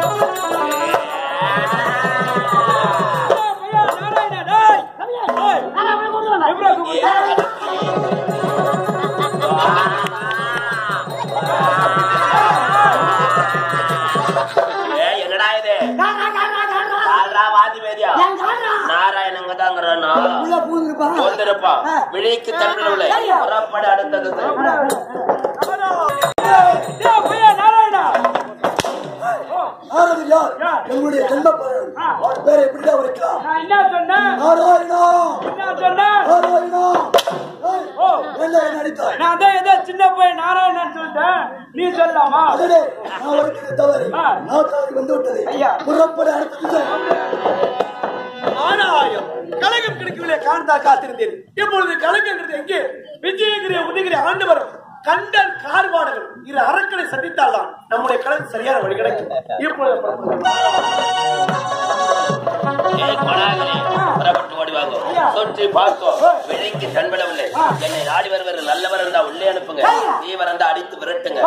ஐயா, நாராயணா, டேய். டேய், எப்படிடா கூப்பிடுற? ஏய், என்னடா இது கால்ரா வாதி வேதியா நாராயணங்க தாங்கிறோன்னா வந்திருப்பா விழிக்கு தன்னுள்ள புறப்பட அடுத்தது டேய், ஐயா, நாராயணா. ஆறது யார் எங்களுடைய ஜென்மப்பயன் அவர் பேரை எப்படிதான் வைக்கலாம் நான் என்ன சொன்னேன் நாராயணா என்ன சொன்னேன் நாராயணா ஏய், ஓ என்ன என்ன அடித்தாய் நான் தான் ஏதோ சின்ன பையன் நாராயணன் சொல்லிட்டேன் நீ சொல்லலாமா அடடே, நான் உனக்கு தவறு ஆ. நான் தவறு வந்து விட்டது ஐயா. புறப்பட அடுத்தது ஆனாயம் கலகம் கிடைக்கவில்லை காண்தா காத்திருந்தேன் இப்பொழுது கலகங்கிறது எங்கே விஜயகிரி உதயகிரி ஆண்டவர் கண்டன் கார்பாடுகள் இரு அறக்களை சந்தித்தால்தான் நம்முடைய கலகம் சரியான வழி கிடைக்கும் இப்பொழுது புறப்படுங்கள். ஏய், கொடாங்களே, புறப்பட்டு ஓடி வாங்கோ. சுற்றி பார்க்கோ. விழிக்கு தன்படவில்லை. என்னை நாடி வருவர் நல்லவர் இருந்தா உள்ளே அனுப்புங்க தீவர் இருந்தா அடித்து விரட்டுங்க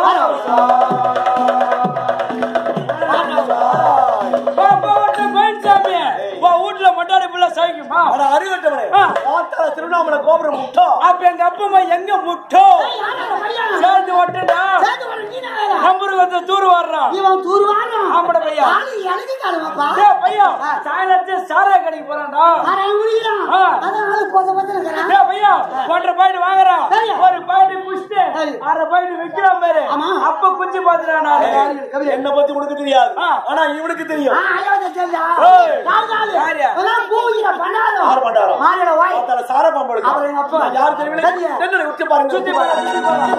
போ, போ, விட்டு மயில்சாமி. போ, வீட்டுல மொட்டாடி புள்ள சகிக்குமா அட அறிவட்டவனே ஆ. பார்த்தால திருவண்ணாமலை கோபுரம் முட்டோ அப்ப எங்க அப்பா அம்மா எங்க முட்டோ சேர்ந்து ஒட்டுடா நம்பருக்கு வந்து தூர் வர்றான் இவன் தூருவானா ஆம்பட பையா ஆளு எனக்கு காலமாப்பா டேய் பையா சாயலத்து சாராய கடைக்கு போறான்டா அரை முடியலாம் ஆ. அதான் ஆளு போத போத இருக்கிறான் டேய் பையா ஒன்றரை பாயிண்ட் வாங்குறான் சரியா. ஒரு பாயிண்ட் குடிச்சிட்டு சரி. அரை பாயிண்ட் விக்கிறான் பாரு ஆமா. அப்ப குஞ்சு பாத்துறான் நானு என்ன பத்தி உனக்கு தெரியாது ஆ. ஆனா இவனுக்கு தெரியும் ஏய். யாரு? ஆறு மாட்டாரோ மாறிட வாய் பார்த்தால சார பாம்பு எடுக்கும். அவர் எங்க அப்பா. நான் யார் தெரியவில்லை சரியா. என்ன உச்சி பாருங்க சுத்தி பாரு, சுத்தி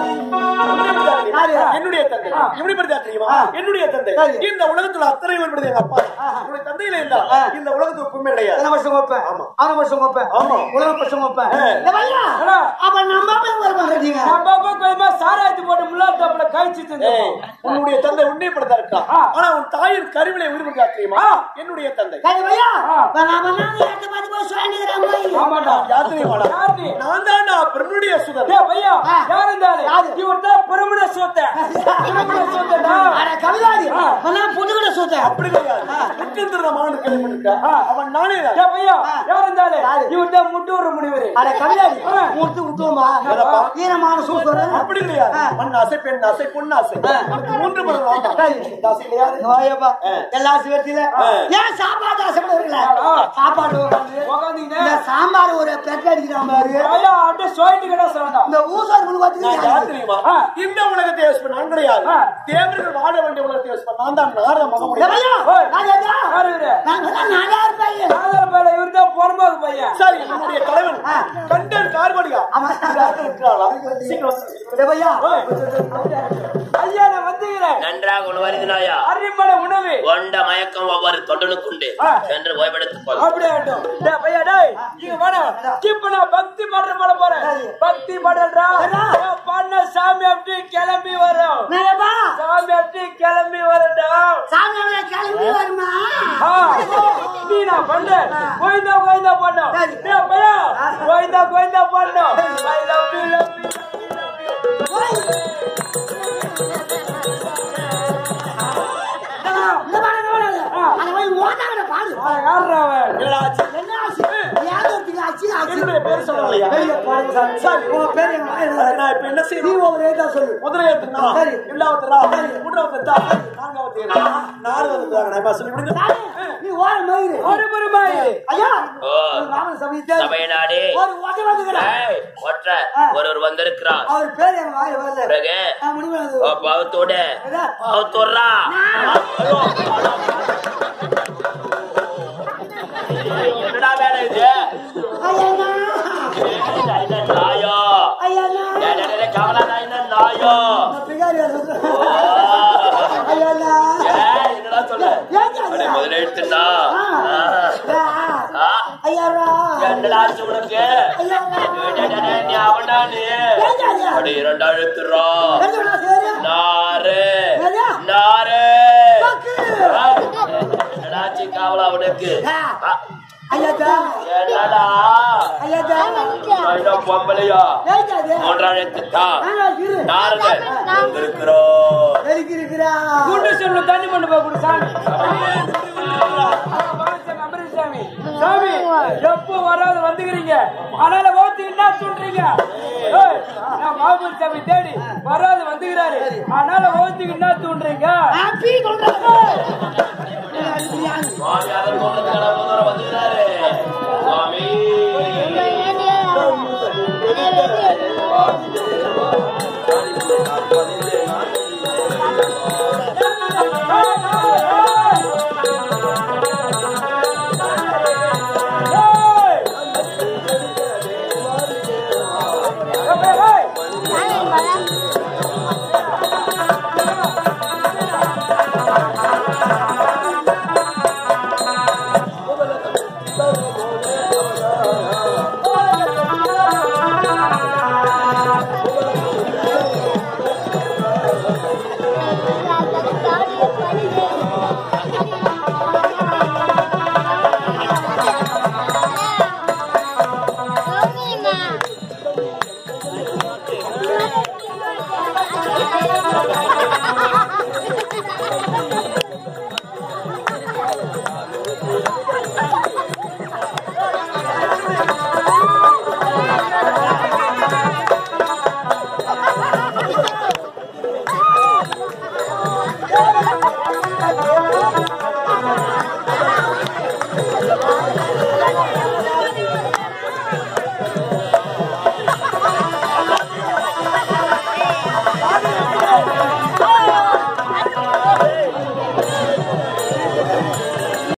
பாரு. யாரு? என்னுடைய தந்தை எப்படி படித்தா தெரியுமா என்னுடைய தந்தை சரி. இந்த உலகத்துல அத்தனை பேர் படித்தது எங்க அப்பா என்னுடைய தந்தையில இருந்தா இந்த உலகத்துக்கு உண்மை கிடையாது எத்தனை வருஷம் வைப்பேன் ஆமா. ஆறு வருஷம் வைப்பேன் ஆமா. உலக வருஷம் வைப்பேன் ஆ. இந்த பையா, ஏடா, அப்ப நம்ம அப்பா வருவாங்க கேட்டீங்க நம்ம அப்பா கொஞ்சமா சாராயத்து போட்டு முள்ளாட்டப்புல கழிச்சு ஏய், தந்தோம் உன்னுடைய தந்தை உண்மைப்படுத்தா இருக்கா ஆ. ஆனா உன் தாயின் கருவிலை உரிமைக்கா தெரியுமா ஆ. என்னுடைய தந்தை சரி பையா ஆ. பண்ணா பண்ணா ஏத்த பார்த்து போய் சொல்லிக்கிறேன் போய் ஆமாடா யார் தெரியுமாடா? யார் நீ? நான் தான்டா பெண்ணுடைய சுதர் டேய் பையா ஆ. யார் இருந்தாலும் யாரு? இவர் தான் பிரமுட சொத்த பிரமுட சொத்தடா அட கவிதாடி ஆ. பண்ணா பொண்ணு கூட சொத்த அப்படி கிடையாது முக்கியந்திர மாண்டு கேள்விப்பட்டிருக்கா அவன் நானே தான். டேய் பையா ஆ. யார் இருந்தாலும் யாரு? இவர் தான் முட்டூர் முடிவரு அட கவிதாடி ஆ. மூத்து விட்டோமா ஏதப்பா? ஈரமான சூப்பர் அப்படி கிடையாது ஆ. மண் ஆசை பெண் ஆசை பொண்ணு ஆசை உனக்கு மூன்று பேர் வேண்டாம். சரி. இந்த ஆசை கிடையாது வாயப்பா ஆ. எல்லா சிவத்தில ஆ. ஏன் சாப்பாடு ஆசைப்படுவீங்களா ஆ. சாப்பாடு உட்காந்து உக்காந்தீங்க இந்த சாம்பார் ஒரு பெட்ட அடிக்கிறான் பாரு பையா அட்ட சோயிட்டு கடை சொல்லடா இந்த ஊசார் குழு நான் யார் தெரியுமா ஆ. இந்த உலகத்தை யோசிப்ப நான் கிடையாது ஆ. தேவர்கள் வாழ வேண்டிய உலகத்தை யோசிப்ப நான் தான் நாரத மகமுடி ஓய். யார் இவரு நல்லா இருப்பாங்க ஆதார் பேல இவர் தான் பொறுப்பாக்கு பையன் சரி என்னுடைய தலைவன் ஆ. கண்டன் கார்படியா ஆமா. இருக்கிறாளா சீக்கிரம் வந்து. பையா ஐயா நான் வந்துகிறேன் நன்றாக உணவருதினாயா அரிமட உணவு கொண்ட மயக்கம் ஒவ்வொரு தொண்டனுக்குண்டு ஆ. சென்று ஓய்வெடுத்துக் கொள் அப்படியே ஆகட்டும். டேய் பையா டேய் இங்க வாடா இப்ப நான் பக்தி பாடல் பாட போறேன் பக்தி பாடல்டா நான் பாடின சாமி அப்படி கிளம்பி வரும் என்னப்பா சாமி அப்படி கிளம்பி வரடா சாமி அவளை கிளம்பி வருமா ஆ, நீ நான் பண்ண கோயிந்தா கோயிந்தா பண்ணோம் சரி. டேய் பையா கோயிந்தா கோயிந்தா பண்ணோம் I love you love you love you இந்த பாடம் பாடாது அந்த போய் ஓட்டாங்கட பாடு யாரா அவன் என்னடா ஆச்சு? என்ன ஆச்சு யாரு ஒருத்தங்க ஆச்சு ஆச்சு என்னுடைய பேர் சொல்லலையா சரி உங்க பேர் என்ன அதுக்கு நான் இப்ப என்ன நீ செய்யணும் ஒரு ஏதா சொல்லு முதலையத்துனா சரி. இரண்டாவதுனா மூன்றாவது தா நான்காவது ஏழு நாலாவது தாங்க நான் இப்ப சொல்லி விடுங்க சாமி, நீ ஓர மயிறு ஒரு பெருமாய் ஐயா ஓ. ராமன் சமயத்தில் சபையனாடி ஒரு ஓட்ட வந்துக்கிறார் ஏய், ஒற்ற ஒருவர் வந்திருக்கிறார் அவர் பேர் என் வாயில வரல பிறகு நான் முடிவு ஓ, பாவத்தோடு ஏதா? பாவத்தோடுறா என்னடா வேலை இது ஐயண்ணா ஏய், என்ன நாயோ ஐயண்ணா டேய், டேய், டேய், கமலா என்ன நாயோ பிகாரி ஓ. ஐயண்ணா ஏய், என்னடா சொல்ல ஏன் அடே, முதல்ல எடுத்துட்டா ஆ. ஐயாரா என்னடா ஆச்சு உனக்கு ஐயாரா டேய், டேய், டேய், நீ அவன்டா நீ அடி இரண்டா எழுத்துறா எதுடா சரி நாரு எது? நாரு பக்கு. ஆ, என்னடா ஆச்சு காவலா உனக்கு ஆ, ஐயாடா என்னடா ஐயாடா ஐயோ, பொம்பளையா ஏஜாதே மூன்றாம் எழுத்துட்டா நானா இரு நாரதன் இருக்கிறோம் எதுக்கு இருக்கிறா குண்டு சொல்லு தண்ணி பண்ணு போ குடு சாமி வந்துக்கிறீங்க அதனால ஓத்தி என்ன சொல்றீங்க ஏய், நான் மாமூல் சாமி தேடி வராது வந்துக்கிறாரு அதனால ஓத்துக்கு என்ன தூண்டுறீங்க ஹாப்பி கொண்டாடு சுவாமி அதை சொல்றதுக்கான முதல்வர் வந்துகிறாரு சுவாமி ஏய்! ஏய், ஏய், ஏய்! Thank you.